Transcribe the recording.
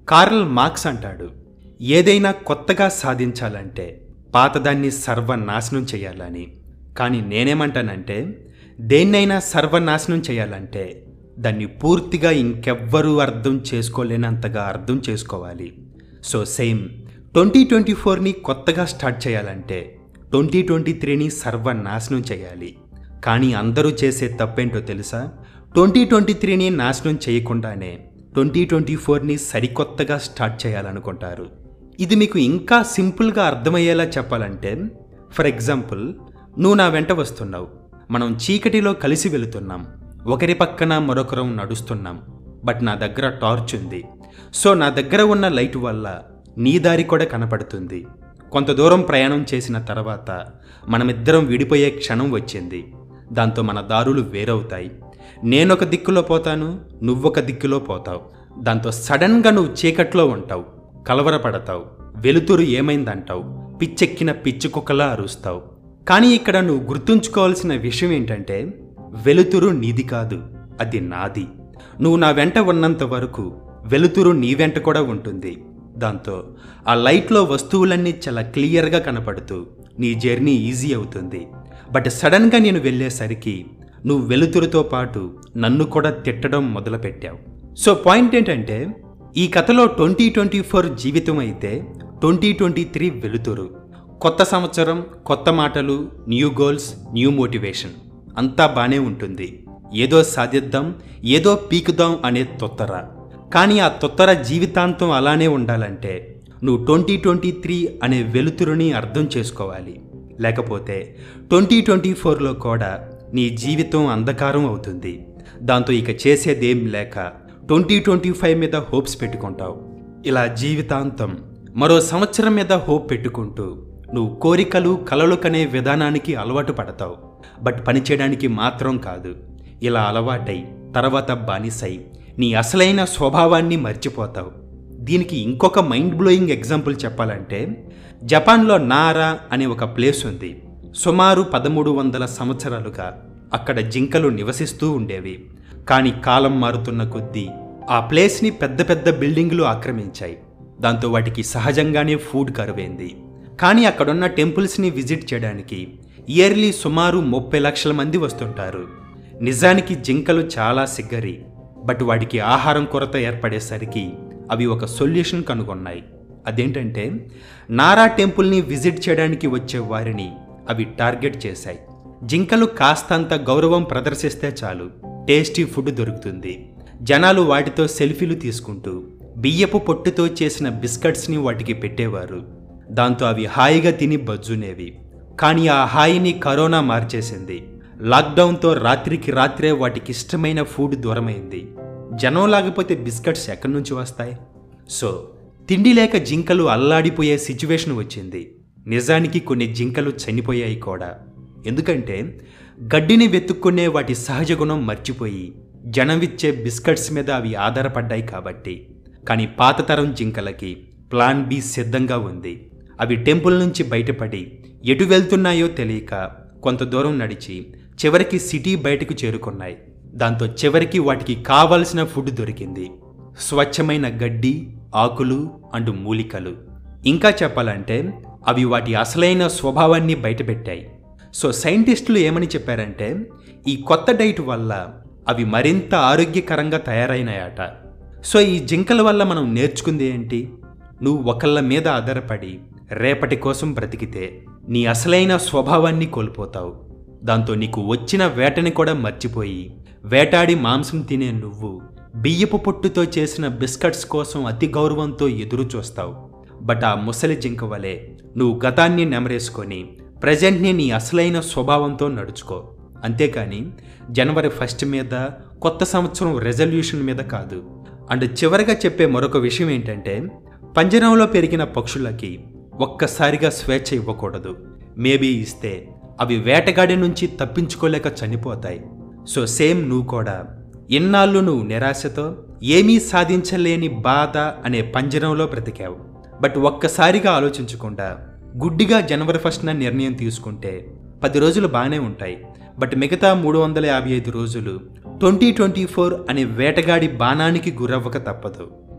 Karl Marx అంటాడు ఏదైనా కొత్తగా సాధించాలంటే పాతదాన్ని సర్వనాశనం చేయాలని కానీ నేనేమంటానంటే దేన్నైనా సర్వనాశనం చేయాలంటే దాన్ని పూర్తిగా ఇంకెవ్వరూ అర్థం చేసుకోలేనంతగా అర్థం చేసుకోవాలి సో సేమ్ ట్వంటీ ట్వంటీ ఫోర్ని కొత్తగా స్టార్ట్ చేయాలంటే ట్వంటీ ట్వంటీ త్రీని సర్వనాశనం చేయాలి కానీ అందరూ చేసే తప్పేంటో తెలుసా ట్వంటీ ట్వంటీ త్రీని నాశనం చేయకుండానే ట్వంటీ ట్వంటీ ఫోర్ని సరికొత్తగా స్టార్ట్ చేయాలనుకుంటారు ఇది మీకు ఇంకా సింపుల్గా అర్థమయ్యేలా చెప్పాలంటే ఫర్ ఎగ్జాంపుల్ నువ్వు నా వెంట వస్తున్నావు మనం చీకటిలో కలిసి వెళుతున్నాం ఒకరి పక్కన మరొకరం నడుస్తున్నాం బట్ నా దగ్గర టార్చ్ ఉంది సో నా దగ్గర ఉన్న లైట్ వల్ల నీ దారి కూడా కనపడుతుంది కొంత దూరం ప్రయాణం చేసిన తర్వాత మనమిద్దరం విడిపోయే క్షణం వచ్చింది దాంతో మన దారులు వేరవుతాయి నేనొక దిక్కులో పోతాను నువ్వొక దిక్కులో పోతావు దాంతో సడన్గా నువ్వు చీకట్లో ఉంటావు కలవరపడతావు వెలుతురు ఏమైందంటావు పిచ్చెక్కిన పిచ్చి కుక్కలా అరుస్తావు కానీ ఇక్కడ నువ్వు గుర్తుంచుకోవాల్సిన విషయం ఏంటంటే వెలుతురు నీది కాదు అది నాది నువ్వు నా వెంట ఉన్నంత వరకు వెలుతురు నీ వెంట కూడా ఉంటుంది దాంతో ఆ లైట్లో వస్తువులన్నీ చాలా క్లియర్గా కనపడుతూ నీ జర్నీ ఈజీ అవుతుంది బట్ సడన్గా నేను వెళ్ళేసరికి నువ్వు వెలుతురుతో పాటు నన్ను కూడా తిట్టడం మొదలుపెట్టావు సో పాయింట్ ఏంటంటే ఈ కథలో ట్వంటీ ట్వంటీ ఫోర్ జీవితం అయితే ట్వంటీ ట్వంటీ త్రీ వెలుతురు కొత్త సంవత్సరం కొత్త మాటలు న్యూ గోల్స్ న్యూ మోటివేషన్ అంతా బానే ఉంటుంది ఏదో సాధిద్దాం ఏదో పీకుదాం అనే తొత్తర కానీ ఆ తొత్తర జీవితాంతం అలానే ఉండాలంటే నువ్వు ట్వంటీ ట్వంటీ త్రీ అనే వెలుతురుని అర్థం చేసుకోవాలి లేకపోతే ట్వంటీ ట్వంటీ ఫోర్లో కూడా నీ జీవితం అంధకారం అవుతుంది దాంతో ఇక చేసేదేం లేక ట్వంటీ ట్వంటీ ఫైవ్ మీద హోప్స్ పెట్టుకుంటావు ఇలా జీవితాంతం మరో సంవత్సరం మీద హోప్ పెట్టుకుంటూ నువ్వు కోరికలు కలలు కనే విధానానికి అలవాటు పడతావు బట్ పనిచేయడానికి మాత్రం కాదు ఇలా అలవాటై తర్వాత బానిసై నీ అసలైన స్వభావాన్ని మర్చిపోతావు దీనికి ఇంకొక మైండ్ బ్లోయింగ్ ఎగ్జాంపుల్ చెప్పాలంటే జపాన్లో నారా అనే ఒక ప్లేస్ ఉంది సుమారు పదమూడు వందల సంవత్సరాలుగా అక్కడ జింకలు నివసిస్తూ ఉండేవి కానీ కాలం మారుతున్న కొద్దీ ఆ ప్లేస్ని పెద్ద పెద్ద బిల్డింగులు ఆక్రమించాయి దాంతో వాటికి సహజంగానే ఫుడ్ కరువైంది కానీ అక్కడున్న టెంపుల్స్ని విజిట్ చేయడానికి ఇయర్లీ సుమారు ముప్పై లక్షల మంది వస్తుంటారు నిజానికి జింకలు చాలా సిగ్గరి బట్ వాటికి ఆహారం కొరత ఏర్పడేసరికి అవి ఒక సొల్యూషన్ కనుగొన్నాయి అదేంటంటే నారా టెంపుల్ని విజిట్ చేయడానికి వచ్చే వారిని అవి టార్గెట్ చేశాయి జింకలు కాస్తంత గౌరవం ప్రదర్శిస్తే చాలు టేస్టీ ఫుడ్ దొరుకుతుంది జనాలు వాటితో సెల్ఫీలు తీసుకుంటూ బియ్యపు పొట్టుతో చేసిన బిస్కెట్స్ని వాటికి పెట్టేవారు దాంతో అవి హాయిగా తిని బజ్జునేవి కానీ ఆ హాయిని కరోనా మార్చేసింది లాక్డౌన్తో రాత్రికి రాత్రే వాటికి ఇష్టమైన ఫుడ్ దూరమైంది జనం లేకపోతే బిస్కెట్స్ ఎక్కడి నుంచి వస్తాయి సో తిండి లేక జింకలు అల్లాడిపోయే సిచ్యువేషన్ వచ్చింది నిజానికి కొన్ని జింకలు చనిపోయాయి కూడా ఎందుకంటే గడ్డిని వెతుక్కునే వాటి సహజ గుణం మర్చిపోయి జనమిచ్చే బిస్కెట్స్ మీద అవి ఆధారపడ్డాయి కాబట్టి కానీ పాత తరం జింకలకి ప్లాన్ బి సిద్ధంగా ఉంది అవి టెంపుల్ నుంచి బయటపడి ఎటు వెళ్తున్నాయో తెలియక కొంత దూరం నడిచి చివరికి సిటీ బయటకు చేరుకున్నాయి దాంతో చివరికి వాటికి కావలసిన ఫుడ్ దొరికింది స్వచ్ఛమైన గడ్డి ఆకులు అండ్ మూలికలు ఇంకా చెప్పాలంటే అవి వాటి అసలైన స్వభావాన్ని బయటపెట్టాయి సో సైంటిస్టులు ఏమని చెప్పారంటే ఈ కొత్త డైట్ వల్ల అవి మరింత ఆరోగ్యకరంగా తయారైనాయట సో ఈ జింకల వల్ల మనం నేర్చుకుంది ఏంటి నువ్వు ఒకళ్ళ మీద ఆధారపడి రేపటి కోసం బ్రతికితే నీ అసలైన స్వభావాన్ని కోల్పోతావు దాంతో నీకు వచ్చిన వేటని కూడా మర్చిపోయి వేటాడి మాంసం తినే నువ్వు బియ్యపు పొట్టుతో చేసిన బిస్కెట్స్ కోసం అతి గౌరవంతో ఎదురు చూస్తావు బట్ ఆ ముసలి జింక వలె నువ్వు గతాన్ని నెమరేసుకొని ప్రజెంట్ని నీ అసలైన స్వభావంతో నడుచుకో అంతేకాని జనవరి ఫస్ట్ మీద కొత్త సంవత్సరం రెజల్యూషన్ మీద కాదు అండ్ చివరగా చెప్పే మరొక విషయం ఏంటంటే పంజరంలో పెరిగిన పక్షులకి ఒక్కసారిగా స్వేచ్ఛ ఇవ్వకూడదు మేబీ ఇస్తే అవి వేటగాడి నుంచి తప్పించుకోలేక చనిపోతాయి సో సేమ్ నువ్వు కూడా ఇన్నాళ్ళు నువ్వు నిరాశతో ఏమీ సాధించలేని బాధ అనే పంజరంలో బ్రతికావు బట్ ఒక్కసారిగా ఆలోచించకుండా గుడ్డిగా జనవరి ఫస్ట్న నిర్ణయం తీసుకుంటే పది రోజులు బాగానే ఉంటాయి బట్ మిగతా మూడు వందల యాభై ఐదు రోజులు ట్వంటీ ట్వంటీ ఫోర్ అనే వేటగాడి బాణానికి గురవ్వక తప్పదు